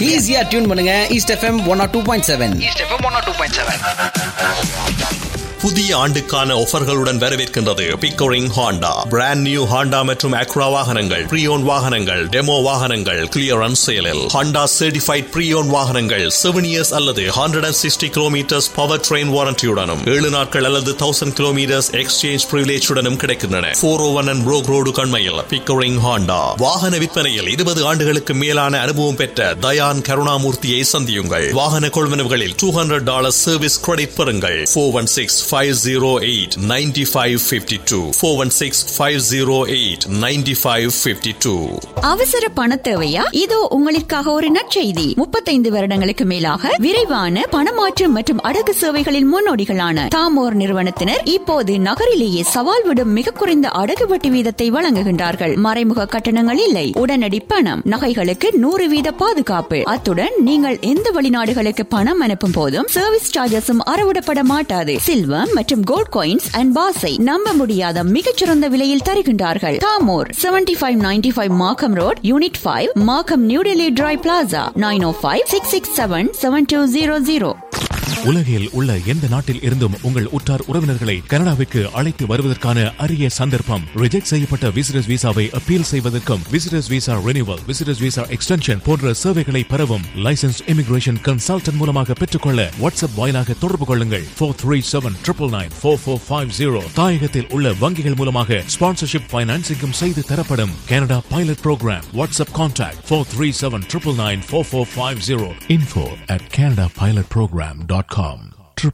ஈஸியா டியூன் பண்ணுங்க East FM one or two point seven East FM one two point seven புதிய ஆண்டுக்கான ஆஃபர்களுடன் வரவேற்கின்றது Pickering Honda brand new Honda மற்றும் அக்ரா வாகனங்கள் ப்ரீயோன் வாகனங்கள் டெமோ வாகனங்கள் கிளியரன்ஸ் சேலில் ஹாண்டா சர்டிஃபைட் ப்ரீயோன் வாகனங்கள் செவன் இயர்ஸ் அல்லது hundred and sixty kilometres powertrain வாரண்டியுடனும் ஏழு நாட்கள் அல்லது தௌசண்ட் கிலோமீட்டர்ஸ் எக்ஸ்சேஞ்ச் பிரிவிலேஜுடனும் கிடைக்கின்றன four O one and Brock Road கண்மையில் பிக்கோரிங் ஹாண்டா வாகன விற்பனையில் இருபது ஆண்டுகளுக்கு மேலான அனுபவம் பெற்ற தயான் கருணாமூர்த்தியை சந்தியுங்கள் வாகன கொள்வனவுகளில் two hundred dollar service credit பெறுங்கள் ஃபோர் ஒன் சிக்ஸ் 508 9552 416 508 9552 அவசர பண தேவையா இதோ உங்களுக்காக ஒரு நற்செய்தி முப்பத்தைந்து வருடங்களுக்கு மேலாக விரைவான பணமாற்று மற்றும் அடகு சேவைகளின் முன்னோடிகளான தாமோர் நிறுவனத்தினர் இப்போது நகரிலேயே சவால் விடும் மிக குறைந்த அடகு வட்டி வீதத்தை வழங்குகின்றார்கள் மறைமுக கட்டணங்கள் இல்லை உடனடி பணம் நகைகளுக்கு நூறு வீத பாதுகாப்பு அத்துடன் நீங்கள் எந்த வெளிநாடுகளுக்கு பணம் அனுப்பும் போதும் சர்வீஸ் சார்ஜஸும் அறவிடப்பட மாட்டாது சில்வர் மற்றும் கோல்ட் காயின்ஸ் அண்ட் பாஸை நம்ப முடியாத மிகச்சிறந்த விலையில் தருகின்றார்கள் தாமோர் seventy five ninety five Markham Road unit five Markham New Delhi Tri Plaza nine O five six six seven seven two zero zero உலகில் உள்ள எந்த நாட்டில் இருந்தும் உங்கள் உற்றார் உறவினர்களை கனடாவிற்கு அழைத்து வருவதற்கான அரிய சந்தர்ப்பம் ரிஜெக்ட் செய்யப்பட்ட விசிட்டர்ஸ் விசாவை அப்பீல் செய்வதற்கும் visitors visa renewal visitors visa extension போன்ற சேவைகளை பெறவும் லைசன்ஸ் இமிகிரேஷன் கன்சல்டன்ட் மூலமாக பெற்றுக்கொள்ள வாட்ஸ்அப் வாயிலாக தொடர்பு கொள்ளுங்கள் four three seven triple nine four four five zero தாயகத்தில் உள்ள வங்கிகள் மூலமாக ஸ்பான்சர்ஷிப் பைனான்சிங்கும் செய்து தரப்படும் Canada pilot program WhatsApp contact four three seven triple nine four four five zero info at Canada pilot program dot com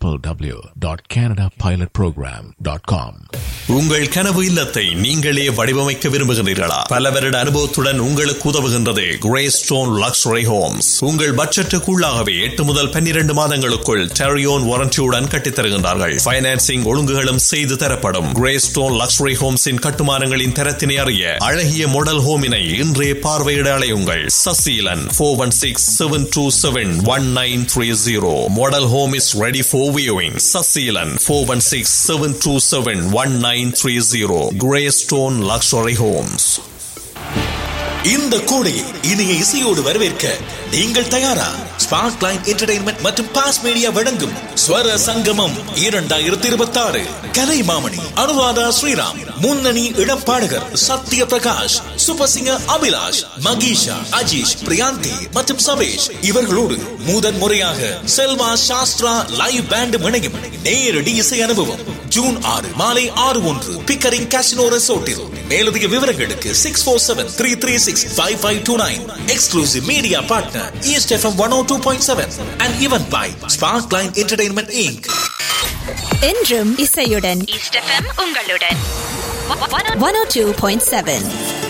www.canadapilotprogram.com உங்கள் கனவு இல்லத்தை நீங்களே வடிவமைக்க விரும்புகிறீர்களா பல வருட அனுபவத்துடன் உங்களுக்கு உதவுகின்றது கிரே ஸ்டோன் லக்ஸுரி ஹோம்ஸ் உங்கள் பட்ஜெட்டுக்குள்ளாகவே எட்டு முதல் பன்னிரண்டு மாதங்களுக்குள் டெரியோன் வாரண்டியுடன் கட்டித்தருகின்றார்கள் பைனான்சிங் ஒழுங்குகளும் செய்து தரப்படும் கிரே ஸ்டோன் லக்ஸுரி ஹோம்ஸின் கட்டுமானங்களின் தரத்தினை அறிய அழகிய மாடல் ஹோமினை இன்றே பார்வையிட அலையுங்கள் Saseelan four one six seven two seven one nine three zero model home is ready for viewing. Sasilan 416-727-1930. Greystone Luxury Homes. இந்த கோடையை இனிய இசையோடு வரவேற்க நீங்கள் தயாரா ஸ்பார்க் லைன் என்டர்டைன்மெண்ட் மற்றும் பாஸ் மீடியா வழங்கும் ஸ்வர சங்கமம் இரண்டாயிரத்தி இருபத்தி ஆறு கலை மாமணி அனுராதா ஸ்ரீராம் முன்னணி இளம் பாடகர் சத்ய பிரகாஷ் சூப்பர் சிங்கர் அபிலாஷ் மகீஷா அஜீஷ் பிரியாந்தி மற்றும் சபேஷ் இவர்களோடு முதன் முறையாக செல்வா சாஸ்திரா லைவ் பேண்ட் இணையும் நேரடி இசை அனுபவம் ஜூன் ஆறு மாலை ஆறு ஒன்று பிக்கரிங் காசினோ ரெசோர்ட்டில் மேலதிக விவரங்களுக்கு six four seven three three six five five two nine exclusive media partner East FM one O two point seven and event by Spark Line Entertainment Inc என்றும் இசையுடன் ஈஸ்ட் எஃப்எம் உங்களுடன் one O two point seven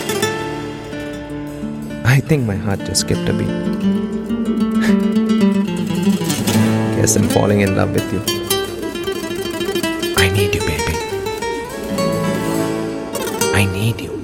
I think my heart just skipped a beat. Guess I'm falling in love with you. I need you, baby. I need you.